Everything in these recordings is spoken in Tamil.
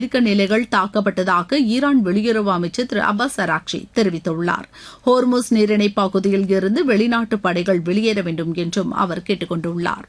அமெரிக்க நிலைகள் தாக்கப்பட்டதாக ஈரான் வெளியுறவு அமைச்சர் திரு அப்பாஸ் அராக்சி தெரிவித்துள்ளார் ஹோர்முஸ் நீரிணை பகுதியில் இருந்து வெளிநாட்டு படைகள் வெளியேற வேண்டும் என்றும் அவர் கேட்டுக் கொண்டுள்ளார்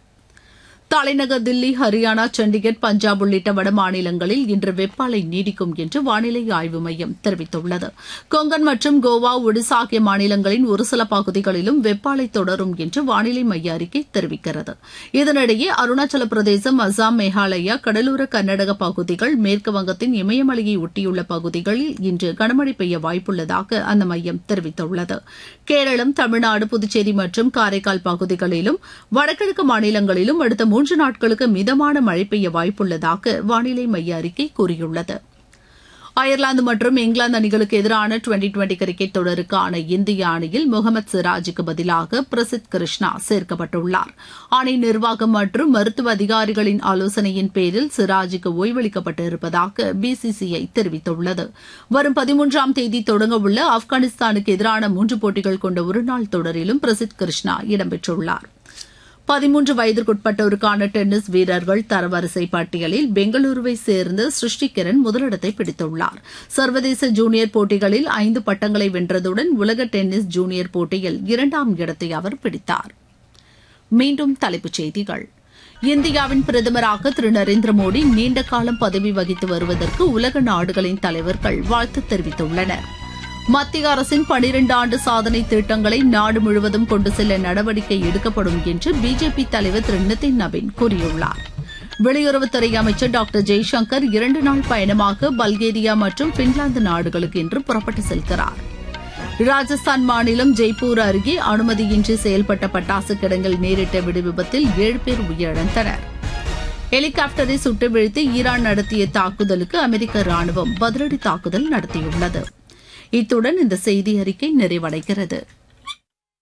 தலைநகர் தில்லி ஹரியானா சண்டிகர் பஞ்சாப் உள்ளிட்ட வட மாநிலங்களில் இன்று வெப்ப அலை நீடிக்கும் என்று வானிலை ஆய்வு மையம் தெரிவித்துள்ளது கொங்கன் மற்றும் கோவா ஒடிசா ஆகிய மாநிலங்களின் ஒரு சில பகுதிகளிலும் வெப்ப அலை தொடரும் என்று வானிலை மைய அறிக்கை தெரிவிக்கிறது இதனிடையே அருணாச்சல பிரதேசம் அசாம் மேகாலயா கடலோர கர்நாடக பகுதிகள் மேற்கு வங்கத்தின் இமயமலையை ஒட்டியுள்ள பகுதிகளில் இன்று கனமழை பெய்ய வாய்ப்புள்ளதாக அந்த மையம் தெரிவித்துள்ளது கேரளம் தமிழ்நாடு புதுச்சேரி மற்றும் காரைக்கால் பகுதிகளிலும் வடகிழக்கு மாநிலங்களிலும் அடுத்த மூன்று நாட்களுக்கு மிதமான மழை பெய்ய வாய்ப்புள்ளதாக வானிலை மைய அறிக்கை கூறியுள்ளது அயர்லாந்து மற்றும் இங்கிலாந்து அணிகளுக்கு எதிரான டுவெண்டி டுவெண்டி கிரிக்கெட் தொடருக்கான இந்திய அணியில் முகமது சிராஜுக்கு பதிலாக பிரசித் கிருஷ்ணா சேர்க்கப்பட்டுள்ளார் அணி நிர்வாகம் மற்றும் மருத்துவ அதிகாரிகளின் ஆலோசனையின் பேரில் சிராஜுக்கு ஓய்வளிக்கப்பட்டு இருப்பதாக பிசிசிஐ தெரிவித்துள்ளது வரும் பதிமூன்றாம் தேதி தொடங்கவுள்ள ஆப்கானிஸ்தானுக்கு எதிரான மூன்று போட்டிகள் கொண்ட ஒருநாள் தொடரிலும் பிரசித் கிருஷ்ணா இடம்பெற்றுள்ளார் பதிமூன்று வயதிற்குட்பட்டோருக்கான டென்னிஸ் வீரர்கள் தரவரிசை பட்டியலில் பெங்களூருவை சேர்ந்த சிருஷ்டி கிரண் முதலிடத்தை பிடித்துள்ளார் சர்வதேச ஜூனியர் போட்டிகளில் ஐந்து பட்டங்களை வென்றதுடன் உலக டென்னிஸ் ஜூனியர் போட்டியில் இரண்டாம் இடத்தை அவர் பிடித்தார் மீண்டும் தலைப்புச் செய்திகள் இந்தியாவின் பிரதமராக திரு நரேந்திர மோடி நீண்ட காலம் பதவி வகித்து வருவதற்கு உலக நாடுகளின் தலைவர்கள் வாழ்த்து தெரிவித்துள்ளனா் மத்திய அரசின் பனிரெண்டு ஆண்டு சாதனை திட்டங்களை நாடு முழுவதும் கொண்டு செல்ல நடவடிக்கை எடுக்கப்படும் என்று பிஜேபி தலைவர் திரு நிதின் நவீன் கூறியுள்ளார் வெளியுறவுத்துறை அமைச்சர் டாக்டர் ஜெய்சங்கர் இரண்டு நாள் பயணமாக பல்கேரியா மற்றும் பின்லாந்து நாடுகளுக்கு இன்று புறப்பட்டு செல்கிறார் ராஜஸ்தான் மாநிலம் ஜெய்ப்பூர் அருகே அனுமதியின்றி செயல்பட்ட பட்டாசு கிடங்கில் நேரிட்ட வெடி விபத்தில் ஏழு பேர் உயிரிழந்தனர் ஹெலிகாப்டரை சுட்டு வீழ்த்தி ஈரான் நடத்திய தாக்குதலுக்கு அமெரிக்க ராணுவம் பதிலடி தாக்குதல் நடத்தியுள்ளது இத்துடன் இந்த செய்தி அறிக்கை நிறைவடைகிறது